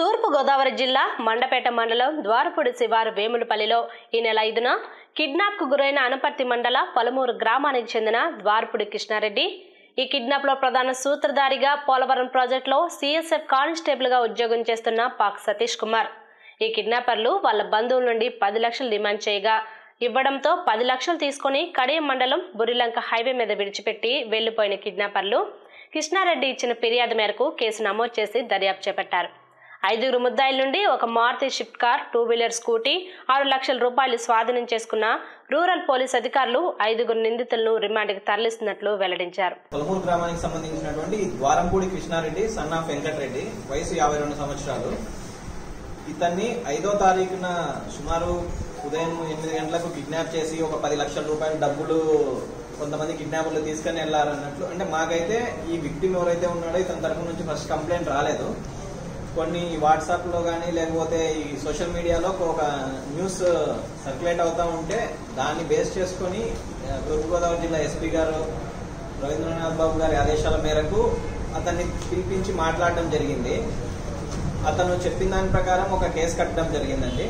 తూర్పు గోదావరి జిల్లా మండపేట మండలం ద్వారపూడి శివారు వేములపల్లిలో ఈ నెల ఐదున కిడ్నాప్కు గురైన అనపర్తి మండల పలుమూరు గ్రామానికి చెందిన ద్వారపూడి కృష్ణారెడ్డి ఈ కిడ్నాప్లో ప్రధాన సూత్రధారిగా పోలవరం ప్రాజెక్టులో సీఎస్ఎఫ్ కానిస్టేబుల్గా ఉద్యోగం చేస్తున్న పాక్ సతీష్ కుమార్ ఈ కిడ్నాపర్లు వాళ్ళ బంధువుల నుండి పది లక్షలు డిమాండ్ చేయగా ఇవ్వడంతో పది లక్షలు తీసుకొని కడియం మండలం బురిలంక హైవే మీద విడిచిపెట్టి వెళ్లిపోయిన కిడ్నాపర్లు కృష్ణారెడ్డి ఇచ్చిన ఫిర్యాదు మేరకు కేసు నమోదు చేసి దర్యాప్తు చేపట్టారు ఐదుగురు ముద్దాయిల నుండి ఒక Maruti Swift car two wheeler scooty ఆరు లక్షల రూపాయలు స్వాధీనం చేసుకున్న రూరల్ పోలీస్ అధికారులు ఐదుగురు నిందితులను రిమాండ్కి తరలిస్తున్నట్లు వెల్లడించారు పొలమూరు గ్రామానికి సంబంధించినటువంటి ద్వారంపూడి కృష్ణారెడ్డి సన్ ఆఫ్ వెంకటరెడ్డి వయసు యాభై రెండు సంవత్సరాలు ఇతన్ని ఐదో తారీఖున సుమారు ఉదయం ఎనిమిది గంటలకు కిడ్నాప్ చేసి ఒక పది లక్షల రూపాయల డబ్బులు కొంతమంది కిడ్నాపర్లు తీసుకొని వెళ్లారన్నట్లు అంటే మాకైతే ఈ విక్టిమ్ ఎవరైతే ఉన్నాడో ఇతని తరపు నుంచి ఫస్ట్ కంప్లైంట్ రాలేదు కొన్ని వాట్సాప్ లో కానీ లేకపోతే ఈ సోషల్ మీడియాలో ఒక న్యూస్ సర్క్యులేట్ అవుతా ఉంటే దాన్ని బేస్ చేసుకొని ఆ, తూర్పుగోదావరి జిల్లా ఎస్పీ గారు రవీంద్రనాథ్ బాబు గారి ఆదేశాల మేరకు అతన్ని పిలిపించి మాట్లాడడం జరిగింది అతను చెప్పిన దాని ప్రకారం ఒక కేసు కట్టడం జరిగిందండి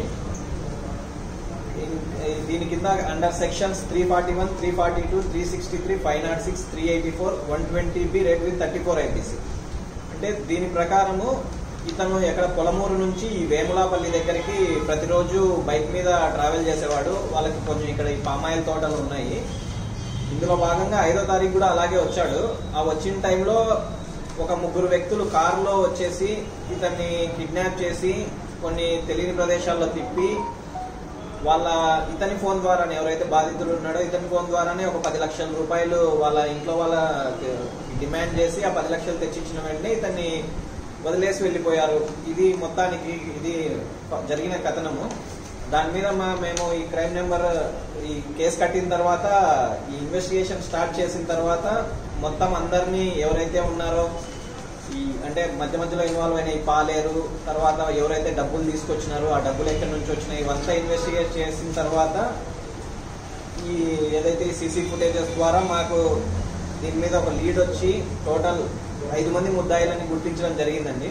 ఇన్- దీని కింద under sections three forty one three forty two three sixty three five naught six three eighty four one twenty B read with thirty four IPC అంటే దీని ప్రకారము ఇతను ఎక్కడ పొలమూరు నుంచి ఈ వేములాపల్లి దగ్గరికి ప్రతిరోజు బైక్ మీద ట్రావెల్ చేసేవాడు వాళ్ళకి కొంచెం ఇక్కడ ఈ పామాయిల్ తోటలు ఉన్నాయి ఇందులో భాగంగా ఐదో తారీఖు కూడా అలాగే వచ్చాడు ఆ వచ్చిన టైంలో ఒక ముగ్గురు వ్యక్తులు కారులో వచ్చేసి ఇతన్ని కిడ్నాప్ చేసి కొన్ని తెలియని ప్రదేశాల్లో తిప్పి వాళ్ళ ఇతని ఫోన్ ద్వారానే ఎవరైతే బాధితులు ఉన్నాడో ఇతని ఫోన్ ద్వారానే ఒక పది లక్షల రూపాయలు వాళ్ళ ఇంట్లో వాళ్ళ డిమాండ్ చేసి ఆ పది లక్షలు తెచ్చిచ్చిన వెంటనే ఇతన్ని వదిలేసి వెళ్ళిపోయారు ఇది మొత్తానికి ఇది జరిగిన కథనము దాని మీద మా మేము ఈ క్రైమ్ నెంబర్ ఈ కేసు కట్టిన తర్వాత ఈ ఇన్వెస్టిగేషన్ స్టార్ట్ చేసిన తర్వాత మొత్తం అందరినీ ఎవరైతే ఉన్నారో ఈ అంటే మధ్య మధ్యలో ఇన్వాల్వ్ అయిన ఈ పాలేరు తర్వాత ఎవరైతే డబ్బులు తీసుకొచ్చినారో ఆ డబ్బులు ఎక్కడి నుంచి వచ్చినాయి ఇవంతా ఇన్వెస్టిగేట్ చేసిన తర్వాత ఈ ఏదైతే సీసీ ఫుటేజెస్ ద్వారా మాకు దీని మీద ఒక లీడ్ వచ్చి టోటల్ ఐదు మంది ముద్దాయిలని గుర్తించడం జరిగిందండి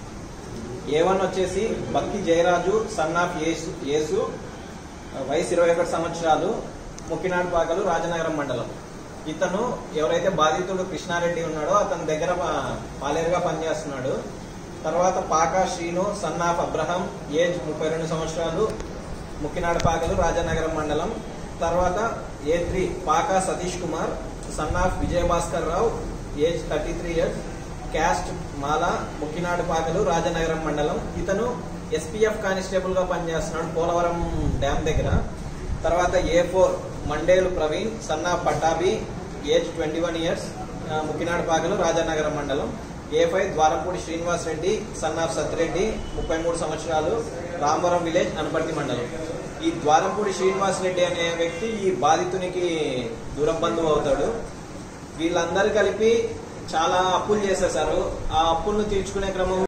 ఏ వన్ వచ్చేసి బక్కి జయరాజు సన్ ఆఫ్ యేసు యేసు వయసు ఇరవై ఒకటి సంవత్సరాలు ముక్కినాడు పాకలు రాజనగరం మండలం ఇతను ఎవరైతే బాధితుడు కృష్ణారెడ్డి ఉన్నాడో అతని దగ్గర పా- పాలేరుగా పనిచేస్తున్నాడు తర్వాత Paka Srinu son of Abraham age ముప్పై రెండు సంవత్సరాలు ముక్కినాడు పాకలు రాజనగరం మండలం తర్వాత A three Paka Satish Kumar son of Vijayabhaskar Rao age thirty three years caste Mala Mukkinadu Pakalu Rajanagaram మండలం ఇతను ఎస్పీఎఫ్ కానిస్టేబుల్ గా పనిచేస్తున్నాడు పోలవరం డ్యామ్ దగ్గర తర్వాత ఏ ఫోర్ మండేలు ప్రవీణ్ సన్నా Pattabhi age twenty one years Mukkinadu Pakalu Rajanagaram మండలం A five Dwarampudi Srinivas Reddy son of Satreddy ముప్పై మూడు సంవత్సరాలు రామవరం విలేజ్ అనపర్తి మండలం ఈ ద్వారంపూడి శ్రీనివాస్ రెడ్డి అనే వ్యక్తి ఈ బాధితునికి దూర బంధువు అవుతాడు వీళ్ళందరూ కలిపి చాలా అప్పులు చేసేశారు ఆ అప్పులను తీర్చుకునే క్రమంలో